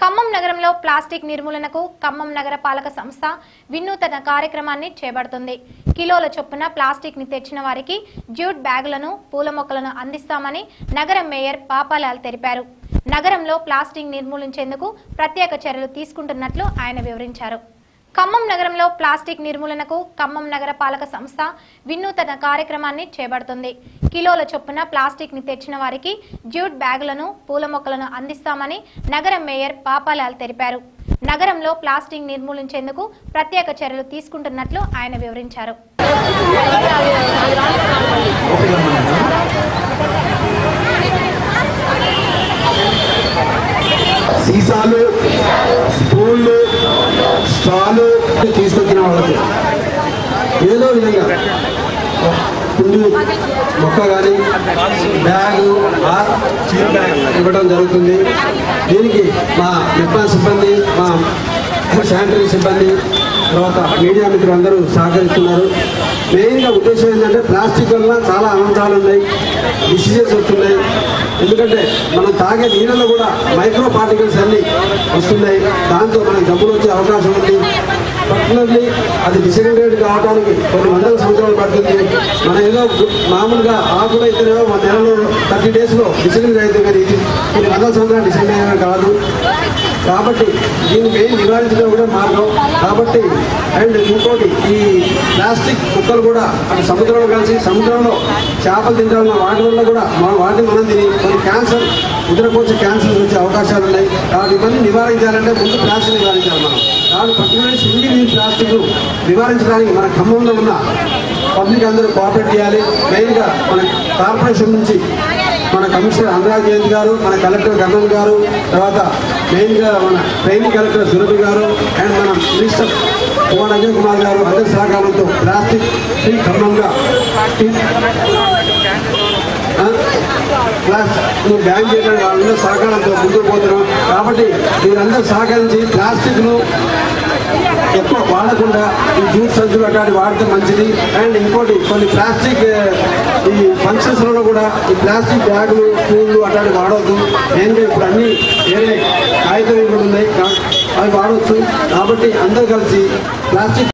ఖమ్మం నగరంలో ప్లాస్టిక్ నిర్మూలనకు ఖమ్మం నగర పాలక సంస్థ వినూతన కార్యక్రమాన్ని చేపడుతుంది కిలోల చొప్పున ప్లాస్టిక్ ని తెచ్చిన వారికి జ్యూట్ బ్యాగులను పూల మొక్కలను అందిస్తామని నగర మేయర్ పాపాలాల్ తెలిపారు నగరంలో ప్లాస్టిక్ నిర్మూలించేందుకు ప్రత్యేక చర్యలు తీసుకుంటున్నట్లు ఆయన వివరించారు ఖమ్మం నగరంలో ప్లాస్టిక్ నిర్మూలనకు ఖమ్మం నగర పాలక సంస్థ వినూతన కార్యక్రమాన్ని చేపడుతుంది కిలోల చొప్పున ప్లాస్టిక్ ని తెచ్చిన వారికి జ్యూట్ బ్యాగులను పూల మొక్కలను అందిస్తామని నగర మేయర్ పాపాలాల్ తెలిపారు నగరంలో ప్లాస్టిక్ నిర్మూలించేందుకు ప్రత్యేక చర్యలు తీసుకుంటున్నట్లు ఆయన వివరించారు సీసాలు స్పూన్లు స్ట్రాలు తీసుకొచ్చిన వాళ్ళకి ఏదో విధంగా కుండి మొక్క కానీ బ్యాగు ఆర్ చీర బ్యాగ్ ఇవ్వడం జరుగుతుంది దీనికి మా మెప్పా సిబ్బంది మా శానిటరీ సిబ్బంది తర్వాత మీడియా మిత్రులు అందరూ సహకరిస్తున్నారు మెయిన్గా ఉద్దేశం ఏంటంటే ప్లాస్టిక్ వల్ల చాలా అనర్థాలు ఉన్నాయి డిసీజెస్ వస్తున్నాయి ఎందుకంటే మనం తాగే నీళ్ళలో కూడా మైక్రో పార్టికల్స్ అన్ని వస్తున్నాయి దాంతో మనకి జబ్బులు వచ్చే అవకాశం ఉంది పర్టికులర్లీ అది డిసగ్రిగేట్ కావడానికి కొన్ని వందల సంవత్సరాలు పడుతుంది మన ఏదో గు- మామూలుగా ఆకులు అయితేనేమో మన నెలలో థర్టీ డేస్లో డిసగ్రిగేట్ అయితే కానీ ఇది కొన్ని వందల సంవత్సరాలు డిసగ్రిగేట్ కాదు కాబట్టి దీన్ని మెయిన్ నివారించడం కూడా మార్గం కాబట్టి అండ్ ఇంకోటి ఈ ప్లాస్టిక్ కుక్కలు కూడా అటు సముద్రంలో కలిసి సముద్రంలో చేపలు తింటాం వాటి వల్ల కూడా మన వాటిని మనం తిని కొన్ని క్యాన్సర్ ఉదరకోశ క్యాన్సర్ వచ్చే అవకాశాలు ఉన్నాయి కాబట్టి ఇవన్నీ నివారించాలంటే ముందు ప్లాస్టిక్ నివారించాలి మనం కాబట్టి పర్టికులర్లీ సింగిల్ యూజ్ ప్లాస్టిక్ నివారించడానికి మన ఖమ్మంలో ఉన్న పబ్లిక్ అందరూ కోఆపరేట్ చేయాలి మెయిన్గా మన కార్పొరేషన్ నుంచి మన కమిషనర్ అనురాగ్ జయంత్ గారు మన కలెక్టర్ కర్నూలు గారు తర్వాత మెయిన్గా మన ట్రైనింగ్ కలెక్టర్ సురభి గారు అండ్ మన మినిస్టర్ కుమార్ అజయ్ కుమార్ గారు అందరి సహకారంతో ప్లాస్టిక్ ఫ్రీ ఖమ్మంగా ఆ? ప్లాస్టిక్ బ్యాన్ చేయడానికి వాళ్ళందరూ సహకారంతో ముందుకు పోతున్నాం కాబట్టి మీరందరూ సహకరించి ప్లాస్టిక్ను ఎక్కువ వాడకుండా ఈ జ్యూస్ సంచులు అట్లాంటి వాడితే మంచిది అండ్ ఇంకోటి కొన్ని ప్లాస్టిక్ ఆ, ఈ ఫంక్షన్స్లలో కూడా ఈ ప్లాస్టిక్ బ్యాగులు స్పూన్లు అట్లాంటి వాడవద్దు మెయిన్గా ఇప్పుడు అన్ని వేరే కాగితం కూడా ఉన్నాయి కా- అవి వాడవచ్చు కాబట్టి అందరూ కలిసి ప్లాస్టిక్